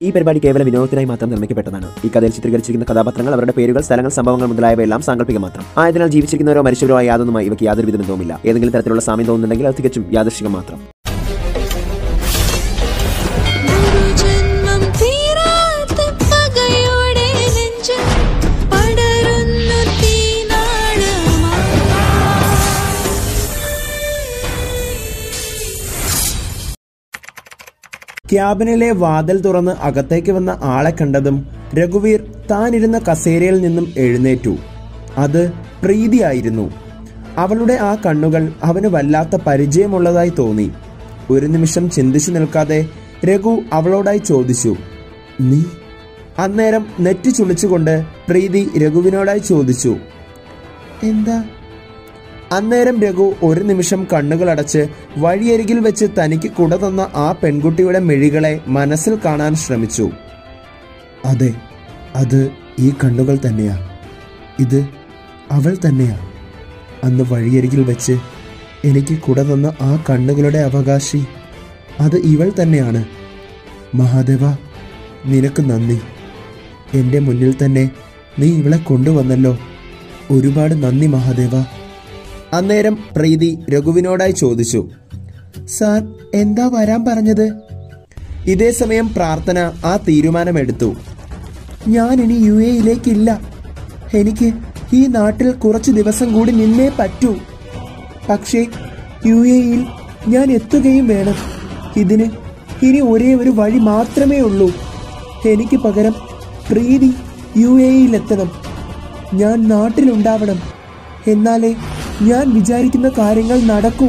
ഈ പരിപാടി കേവല വിനോദത്തിനായി മാത്രം നിർമ്മിക്കപ്പെട്ടതാണ് ഈ കഥയിൽ ചിത്രീകരിച്ചിരിക്കുന്ന കഥാപാത്രങ്ങൾ അവരുടെ പേരുകൾ സ്ഥലങ്ങൾ സംഭവങ്ങൾ മുതലായവയെല്ലാം സാങ്കല്പിക മാത്രം ആയതിനാൽ ജീവിച്ചിരിക്കുന്നവരോ മരിച്ചവരോ ആയ യാതൊന്നുമായി ഇവയ്ക്ക് യാതൊരു വിധ ബന്ധവുമില്ല ഏതെങ്കിലും തരത്തിലുള്ള സാമ്യം തോന്നുന്നുണ്ടെങ്കിൽ അത് തികച്ചും യാദൃശികം മാത്രം ജന്മം തീരാത്ത പകയോടെ നെഞ്ചിൽ പടരുന്നു ക്യാബിനിലെ വാതിൽ തുറന്ന് അകത്തേക്ക് വന്ന ആളെ കണ്ടതും രഘുവീർ താനിരുന്ന കസേരയിൽ നിന്നും എഴുന്നേറ്റു അത് പ്രീതിയായിരുന്നു അവളുടെ ആ കണ്ണുകൾ അവന് വല്ലാത്ത പരിചയമുള്ളതായി തോന്നി ഒരു നിമിഷം ചിന്തിച്ചു നിൽക്കാതെ രഘു അവളോടായി ചോദിച്ചു നീ അന്നേരം നെറ്റി ചുളിച്ചുകൊണ്ട് പ്രീതി രഘുവിനോടായി ചോദിച്ചു എന്താ അന്നേരം രഘു ഒരു നിമിഷം കണ്ണുകളടച്ച് വഴിയരികിൽ വെച്ച് തനിക്ക് കുട തന്ന ആ പെൺകുട്ടിയുടെ മിഴികളെ മനസ്സിൽ കാണാൻ ശ്രമിച്ചു അതെ അത് ഈ കണ്ണുകൾ തന്നെയാ ഇത് അവൾ തന്നെയാ അന്ന് വഴിയരികിൽ വെച്ച് എനിക്ക് കുട തന്ന ആ കണ്ണുകളുടെ അവകാശി അത് ഇവൾ തന്നെയാണ് മഹാദേവ നിനക്ക് നന്ദി എൻ്റെ മുന്നിൽ തന്നെ നീ ഇവളെ കൊണ്ടുവന്നല്ലോ ഒരുപാട് നന്ദി മഹാദേവ അന്നേരം പ്രീതി രഘുവിനോടായി ചോദിച്ചു സാർ എന്താ വരാൻ പറഞ്ഞത് ഇതേ സമയം പ്രാർത്ഥന ആ തീരുമാനമെടുത്തു ഞാൻ ഇനി യു എയിലേക്കില്ല എനിക്ക് ഈ നാട്ടിൽ കുറച്ചു ദിവസം കൂടി നിന്നേ പറ്റൂ പക്ഷേ യു എയിൽ ഞാൻ എത്തുകയും വേണം ഇതിന് ഇനി ഒരേ ഒരു വഴി മാത്രമേ ഉള്ളൂ എനിക്ക് പകരം പ്രീതി യു എയിലെത്തണം ഞാൻ നാട്ടിലുണ്ടാവണം എന്നാലേ ഞാൻ വിചാരിക്കുന്ന കാര്യങ്ങൾ നടക്കൂ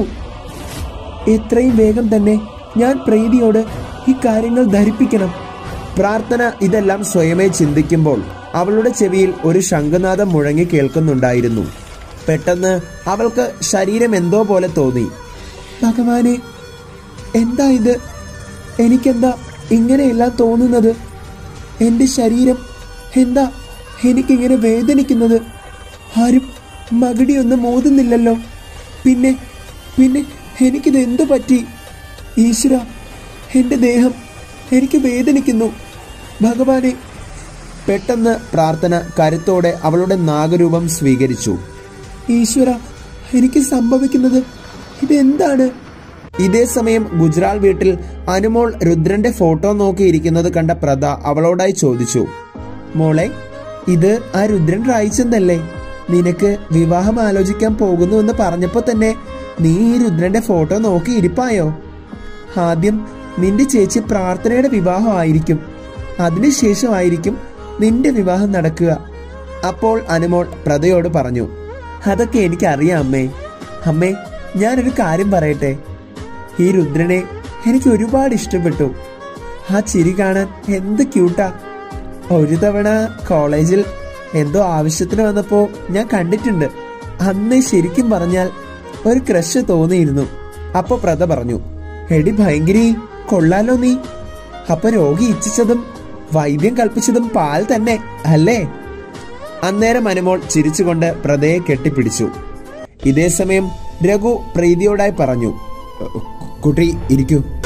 എത്രയും വേഗം തന്നെ ഞാൻ പ്രീതിയോട് ഈ കാര്യങ്ങൾ ധരിപ്പിക്കണം പ്രാർത്ഥന ഇതെല്ലാം സ്വയമേ ചിന്തിക്കുമ്പോൾ അവളുടെ ചെവിയിൽ ഒരു ശംഖനാഥം മുഴങ്ങി കേൾക്കുന്നുണ്ടായിരുന്നു പെട്ടെന്ന് അവൾക്ക് ശരീരം എന്തോ പോലെ തോന്നി ഭഗവാനെ എന്താ ഇത് എനിക്കെന്താ ഇങ്ങനെയെല്ലാം തോന്നുന്നത് എൻ്റെ ശരീരം എന്താ എനിക്കിങ്ങനെ വേദനിക്കുന്നത് ആരും മകടിയൊന്നും മോതുന്നില്ലല്ലോ പിന്നെ പിന്നെ എനിക്കിത് എന്തു പറ്റി ഈശ്വര എൻ്റെ ദേഹം എനിക്ക് വേദനിക്കുന്നു ഭഗവാനെ പെട്ടെന്ന് പ്രാർത്ഥന കരുത്തോടെ അവളുടെ നാഗരൂപം സ്വീകരിച്ചു ഈശ്വര എനിക്ക് സംഭവിക്കുന്നത് ഇതെന്താണ് ഇതേ സമയം ഗുജറാൾ വീട്ടിൽ അനുമോൾ രുദ്രന്റെ ഫോട്ടോ നോക്കിയിരിക്കുന്നത് കണ്ട പ്രത അവളോടായി ചോദിച്ചു മോളെ ഇത് ആ രുദ്രൻ റായിച്ചെന്നല്ലേ നിനക്ക് വിവാഹം ആലോചിക്കാൻ പോകുന്നു എന്ന് പറഞ്ഞപ്പോ തന്നെ നീ ഈ രുദ്രന്റെ ഫോട്ടോ നോക്കി ഇരിപ്പായോ ആദ്യം നിന്റെ ചേച്ചി പ്രാർത്ഥനയുടെ വിവാഹം ആയിരിക്കും അതിനുശേഷമായിരിക്കും നിന്റെ വിവാഹം നടക്കുക അപ്പോൾ അനുമോൾ പ്രതയോട് പറഞ്ഞു അതൊക്കെ എനിക്കറിയാം അമ്മേ അമ്മേ ഞാനൊരു കാര്യം പറയട്ടെ ഈ രുദ്രനെ എനിക്ക് ഒരുപാട് ഇഷ്ടപ്പെട്ടു ആ ചിരി കാണാൻ എന്ത് ക്യൂട്ടാ ഒരു തവണ കോളേജിൽ എന്തോ ആവശ്യത്തിന് വന്നപ്പോ ഞാൻ കണ്ടിട്ടുണ്ട് അന്ന് ശരിക്കും പറഞ്ഞാൽ ഒരു ക്രഷ് തോന്നിയിരുന്നു അപ്പൊ പ്രത പറഞ്ഞു എടി ഭയങ്കരി കൊള്ളാലോ നീ അപ്പൊ രോഗി ഇച്ഛിച്ചതും വൈദ്യം കൽപ്പിച്ചതും പാൽ തന്നെ അല്ലേ അന്നേരം അനുമോൾ ചിരിച്ചുകൊണ്ട് പ്രതയെ കെട്ടിപ്പിടിച്ചു ഇതേ സമയം രഘു പ്രീതിയോടായി പറഞ്ഞു കുട്ടി ഇരിക്കൂ